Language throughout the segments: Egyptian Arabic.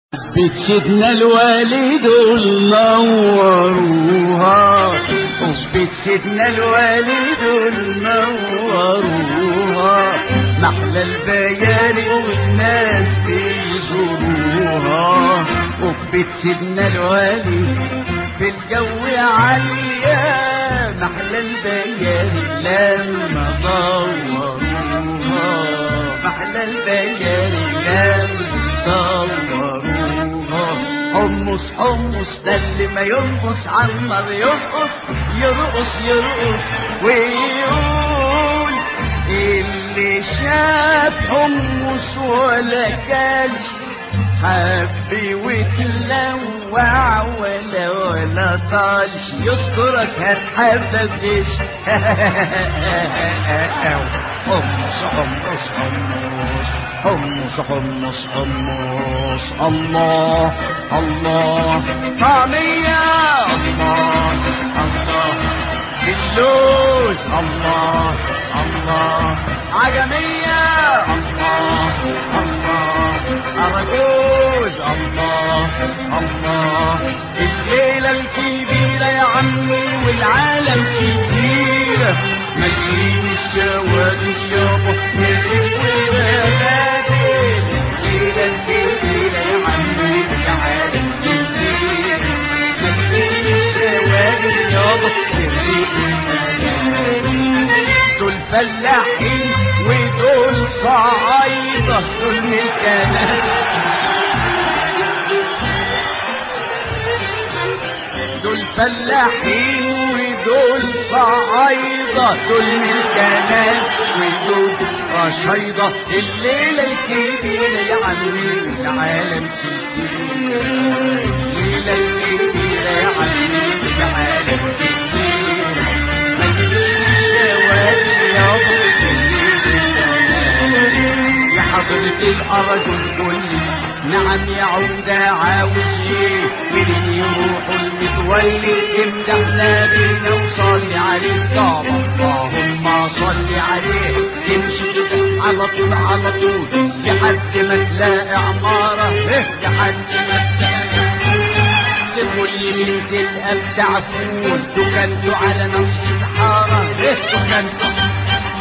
بيت سيدنا الوالد نوروها بيت سيدنا الوالد نوروها محلى البيان والناس بيزوروها وبيت سيدنا الوالد في الجو عالية محلى البيان لما دوروها محلى البيان لما دوروها حمص حمص ده اللي ما يرقص عمر يرقص يرقص يرقص ويقول اللي شاف حمص ولا كانش حبي وتلوع ولا ولا طالش يذكرك هتحببش حمص حمص حمص حمص حمص حمص الله الله طعمية الله الله اللوز الله الله عجمية الله الله أرجوز الله الله الليلة الكبيرة يا عمي والعالم كبيرة مجرين الشوارع يابا نزل وبلادي الليلة الكبيرة يا عمي والعالم كبيرة مجرين الشوارع يابا دول فلاحين ودول صعايدة دول ملكانات دول فلاحين ودول صعايدة دول ملكانات ودول رشايدة الليلة الكبيرة يا عمي العالم كبير الليلة الكبيرة يا عمي العالم كبير يا حضرة الأرجل كلي نعم يا عودة عاوز ايه منين يروح المتولي امدح نبينا وصلي عليه طب اللهم صل عليه تمشي كده على طول على طول لحد ما تلاقي عمارة لحد ما تلاقي تقول يمين تلقى بتاع فول دكانته على نص الحارة دكانته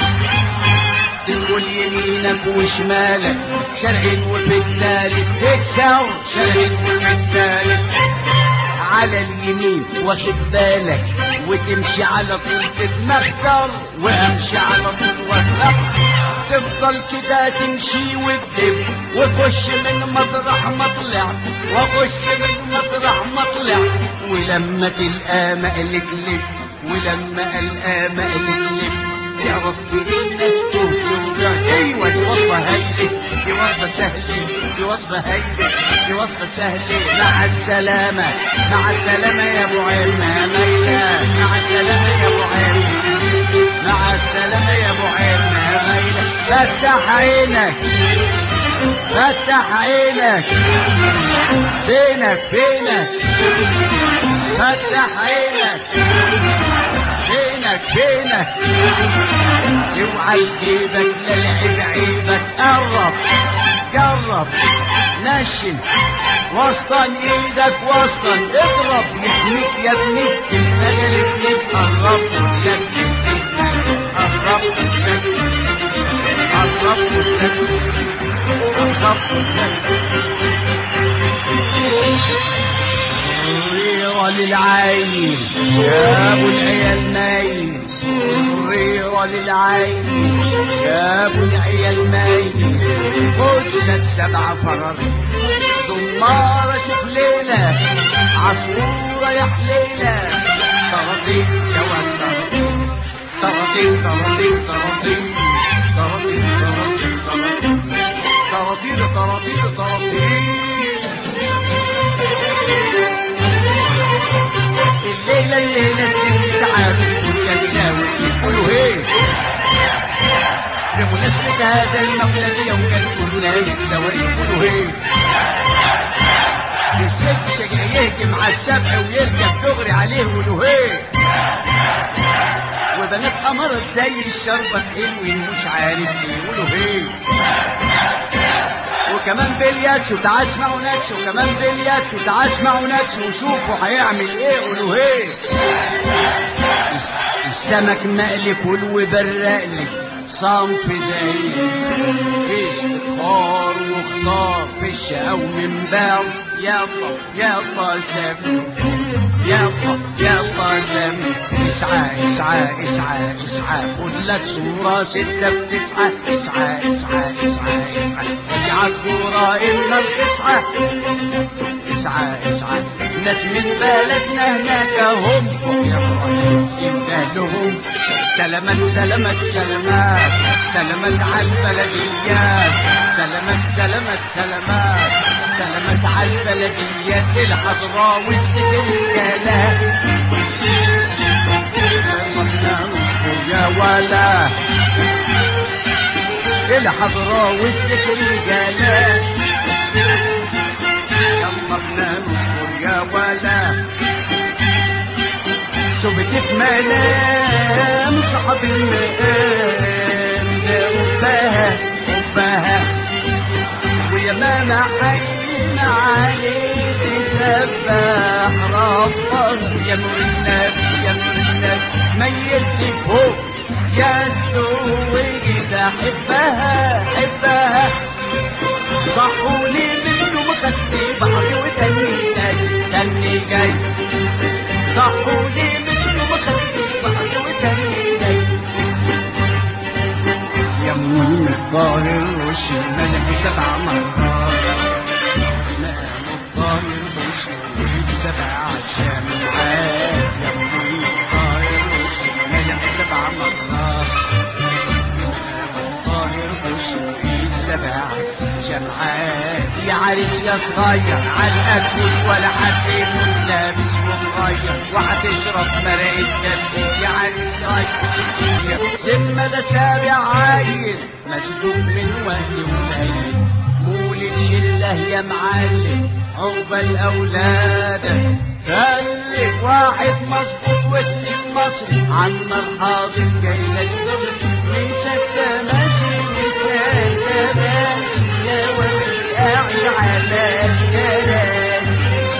تقول يمينك وشمالك شرق وفي الثالث تكسر شرق وفي الثالث على اليمين واخد بالك وتمشي على طول تتمخسر وامشي على طول واتمخسر تفضل كده تمشي وتدب وخش من مطرح ما طلعت واخش من مطرح ما طلعت ولما تلقى مقلك لك ولما القى مقلك لك تعرف بإنك توفي ايوه دي وصفة هايلة دي وصفة سهلة دي وصفة هايلة دي وصفة سهلة مع السلامة مع السلامة يا ابو عيرنا ميلة مع السلامة يا ابو عيرنا مع السلامة يا ابو عيرنا ميلة فتح عينك فتح عينك فينك فينك فتح عينك فينك فينك اوعى يجيبك للعب عيبك قرب جرب نشن وسطن ايدك وسطن اضرب يحميك يا ابني المجال ابنك قرب لك قرب لك قرب لك قرب للعين يا ابو العيال نايم مريرة للعين يا ابو العيال نايم خد لك سبع فراري دمارة شوف ليلة عصفورة يا حليلة طراطيل يا ولد طراطيل طراطيل طراطيل طراطيل طراطيل طراطيل طراطيل طراطيل الليلة الليلة تعالوا والجميلة ويقولوا ايه بمناسبة هذا المولد يوم كان كلنا يتسوى يقولوا ايه الست شجع يهجم على السبع ويركب دغري عليه ويقولوا ايه وبنات قمرت زي الشربة حلوين مش عارف يقولوا ايه وكمان بلياتشو تعال اسمعوا ناتشو وكمان بلياتشو تعال اسمعوا ناتشو وشوفوا هيعمل ايه قولوا ايه السمك مقلي كل وبرقلي صنف زي فيش اختار واختار فيش او من باو يلا يلا سم يلا يلا سم اسعى اسعى اسعى اسعى خد لك صورة ستة بتسعى اسعى اسعى اسعى اسعى اجعل صورة الا بتسعى اسعى اسعى ناس من بلدنا هناك هم يا ابراهيم انت لهم سلامات سلامات سلامات سلامات على البلديات سلامات سلامات سلامات سلامات على البلديات الحضراء والسجلات يا ولا الحضراء والسجلات يلا بننصر يا ولا شفت في منام صحاب المقام ده أباها أباها ويا ماما عين عليك تسبح ربك يا نور النبي يا نور النبي ميت فوق يا الزوج ده حبها حبها صحوني منه مخسي بحري وتاني جاي تاني جاي صحوني منه مخسي بحري وتاني جاي يا من الظاهر وش الملح سبع مرات نام الظاهر وش سبع شمعات يا من الظاهر وش الملح سبع مرات نام الظاهر وش سبع شمعات يا عريس يا صغير على الاكل ولا حد يكون لابس ومغير وهتشرب مرق الدم يا عريس صغير سمة ده سابع عايل مسلوب من وهل قليل مولد شله يا معلم عقبال اولادك خلي واحد مظبوط واثنين مصري عم الحاضر جاي لك من ستة ماشي مثال ماشي يا ولي قاعد على الكلام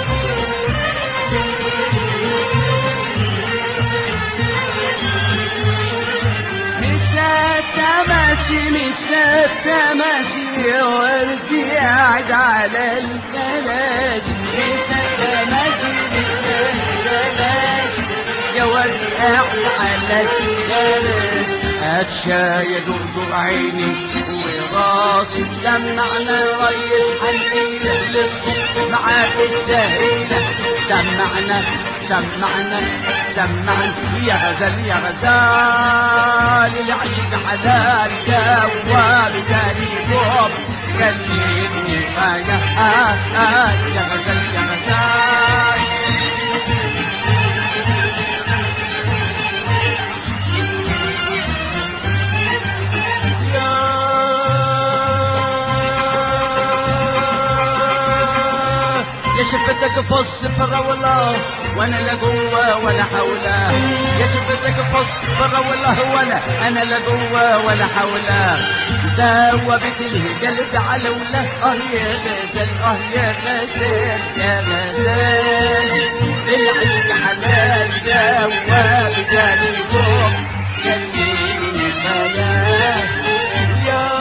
مساتة ماشي مساتة ماشي يا ولدي قاعد على الكلام مساتة ماشي مساتة ماشي يا ولدي قاعد على الكلام هتشاي دردر عيني وراسي سمعنا ريس حنينة للصبح معاك السهيلة سمعنا سمعنا سمعنا يا غزال يا غزال العشق حلال جوال جاني بوب كلمني يا آه آه يا غزال يا غزال يا شفتك في الصفر والله وانا لا جوا ولا حوله يا شفتك في الصفر والله وانا انا لا جوا ولا حوله ذوبت الهجل على ولا اه يا غزال اه يا غزال يا غزال العشق حلال ذوب جاني فوق جنيني خيال يا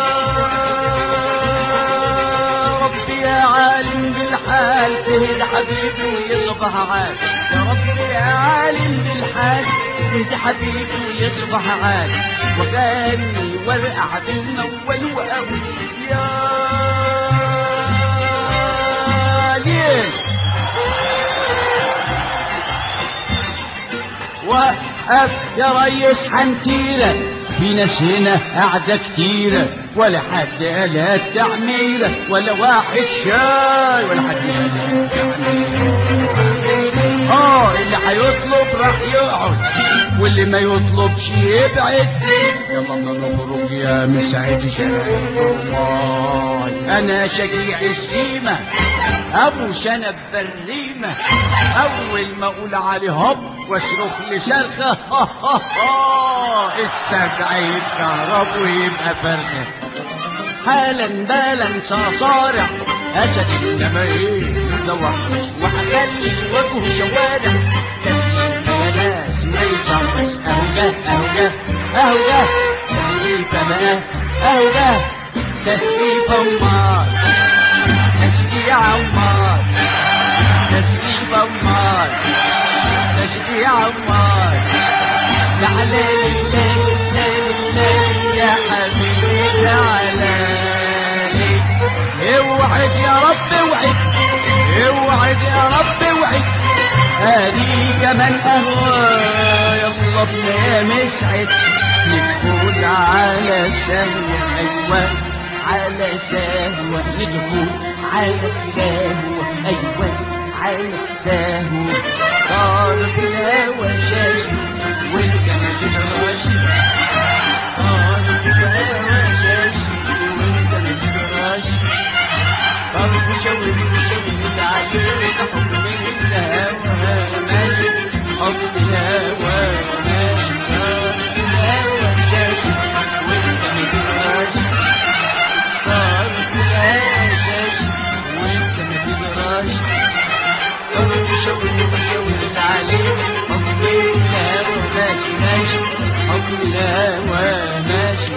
ربي يا عالم بالحال تهد حبيبي ويصبح عال يا ربي يا عالم بالحال تهد حبيبي ويصبح عال وغني وارقع بالمول وقوي يا ليل وقف يا ريس حنتيرة في ناس هنا قاعدة كتيرة ولا حد قالها تعميرة ولا واحد شاي ولا حد قالها اه اللي هيطلب راح يقعد واللي ما يطلبش يبعد يلا ما نخرج يا مسعد شاي انا شجيع السيمة ابو شنب بريمة اول ما اقول عليه هب واصرخ لي شرخة السبع يتكهرب ويبقى فرخة حالا بالا سأصارع أسد إنما إيه ده وحش وهخلي وجهه شوارع تسليم يا ناس ما يصحش أهو جه أهو جه أهو جه تسليفة بقى أهو جه تسليفة أمال تشجيع أمال تسليفة أمال تشجيع أمال تعالى لله لله يا حبيبي تعالى اوعد يا رب اوعد اوعد يا رب اوعد هذه كمان قهوة يلا بنا يا مسعد ندخل على سهوة أيوة على سهوة ندخل على سهوة أيوة على سهوة صار في الهوى شاشة وانت ما تدراش صار في الهوى شاشة وانت ما تدراش طرف شوي شوي عليك حب من الهوى ماشي حب الهوى ماشي صار في الهوى شاشة وانت ما تدراش صار في الهوى شاشة وانت ما تدراش طرف شوي شوي عليك حب الهوى ماشي ماشي حب الهوى ماشي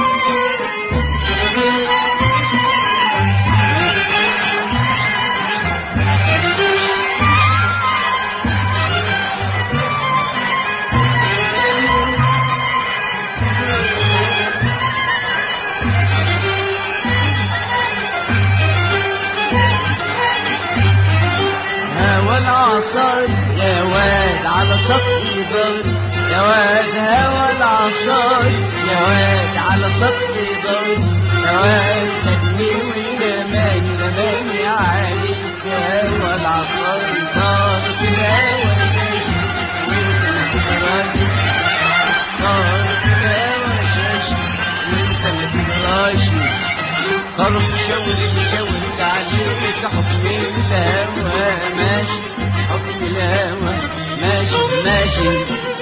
هوى العصار يا واد على سطح ضرب يا واد هوى العصار يا واد على سطح ضرب يا واد خدني ورماني رماني عليك هوى العصار صار في الهوى شاشة وانت ما تدراش صار في الهوى شاشة وانت ما تدراش طرف شاور بشاور عليك حكم الهوى ماشي حكم الهوى ماشي ماشي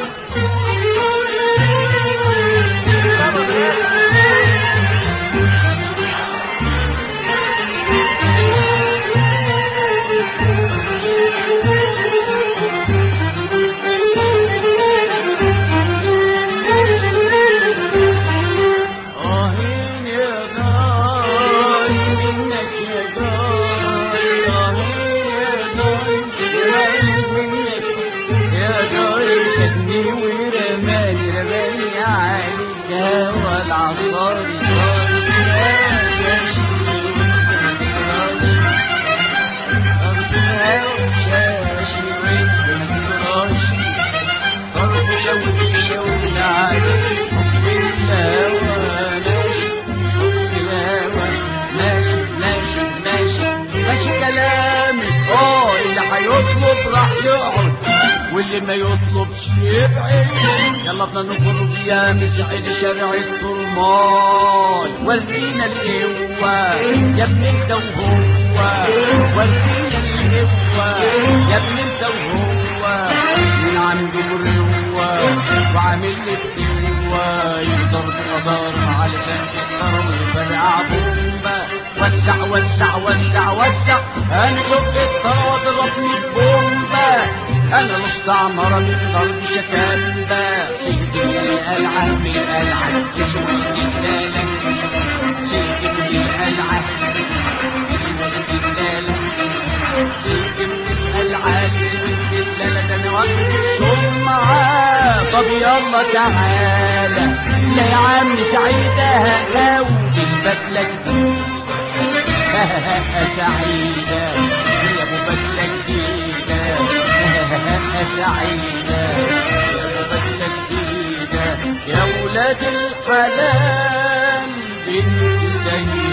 آهين يا غالي منك يا غالي آهين يا غالي منك يا غالي خدني ورماني رماني عليك هوى العصار صار يا شاشي أرض الهوى شاشي وانت متراشي طرف شوي شوي عليك حب الهوى ماشي حب الهوى ماشي ماشي ماشي ماشي كلامي اه اللي هيطلب راح يقعد واللي ما يطلبش يبعد يلا بدنا نخرج يا مسعد شارع الطرمان ورينا القوة يا ابن انت وهو ورينا القوة يا ابن انت وهو من عنده مروة وعامل لي بقوة يقدر بقدر علشان تكرم الفرقع بومبا وسع وسع وسع وسع انا شفت الطرا واضربني بومبا انا مستعمرة بالضرب شكامبا سيد من القلعة من القلعة يشوي جدالك سيد من القلعة يشوي جدالك سيد من القلعة يشوي جدالك انا واقف ثم طب يلا تعالى لا يا عم سعيدة هقاوي البدلة سعيدة يا ابو بدلة جديدة سعيدة يا ابو بدلة جديدة يا ولاد الحلال بنت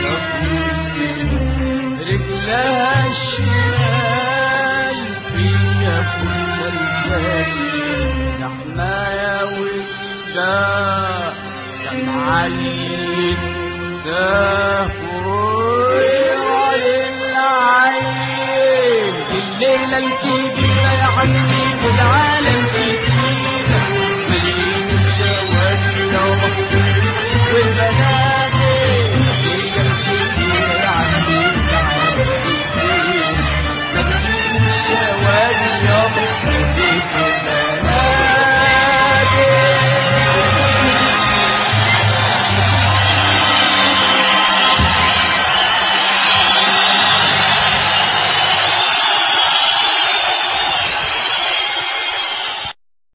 رجلها الشمال فيها كل الجمال زحمة يا وسطى يا معلم ده فروع العين الليلة الكبيرة يا حبيبي العالم كبيرة